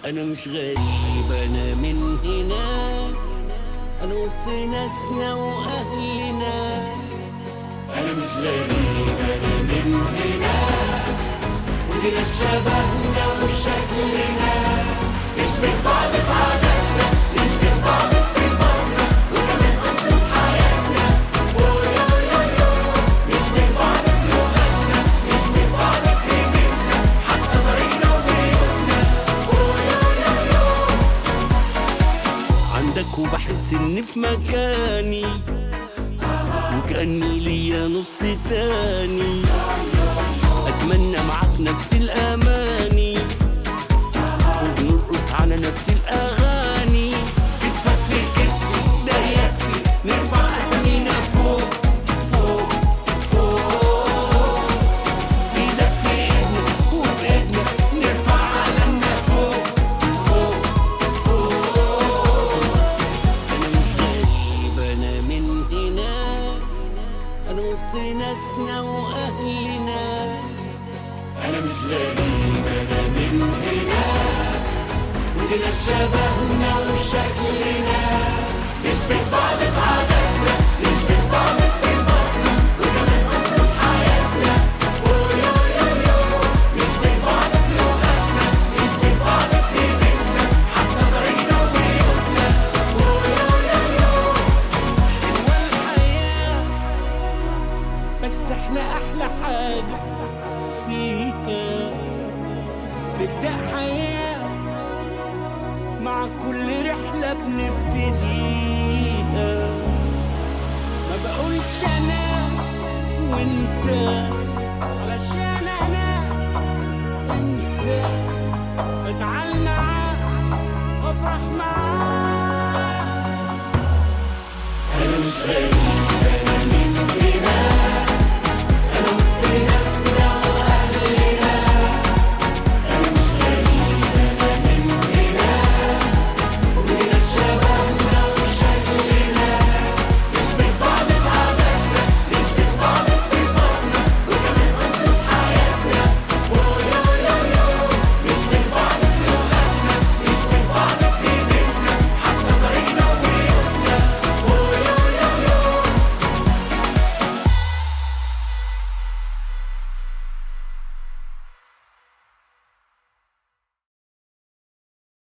انا مش غريب انا من هنا انا وسط ناسنا واهلنا انا مش غريب انا من هنا ودينا شبهنا وشكلنا نشبه بعض في عاداتنا نشبه بعض في صفاتنا وكمان اسلوب حياتنا نشبه بعض في لغتنا نشبه بعض في بيتنا حتى طريقنا وبيوتنا عندك وبحس اني في مكاني وكأني ليا نص تاني أتمنى معاك نفس الأماني وبنرقص على نفس الأغاني كتفك في كتفي ده يكفي نرفع أسامينا فوق فوق فوق إيدك في إيدنا وبإيدنا نرفع علمنا فوق فوق فوق أنا مش غريب أنا من هنا أنا وسط ناسنا وأهلنا أنا مش غريب أنا من هنا ودينا شبهنا وشكلنا نشبه بعض في عاداتنا نشبه بعض في صفاتنا وكمان أسلوب حياتنا نشبه بعض في لغتنا نشبه بعض في بيتنا حتى طريقنا وبيوتنا حلوة الحياة بس احنا احلى حاجة فيها تبدأ حياة مع كل رحلة بنبتديها ما بقولش انا وانت علشان انا انت بزعل معاك وافرح معاك انا مش غريب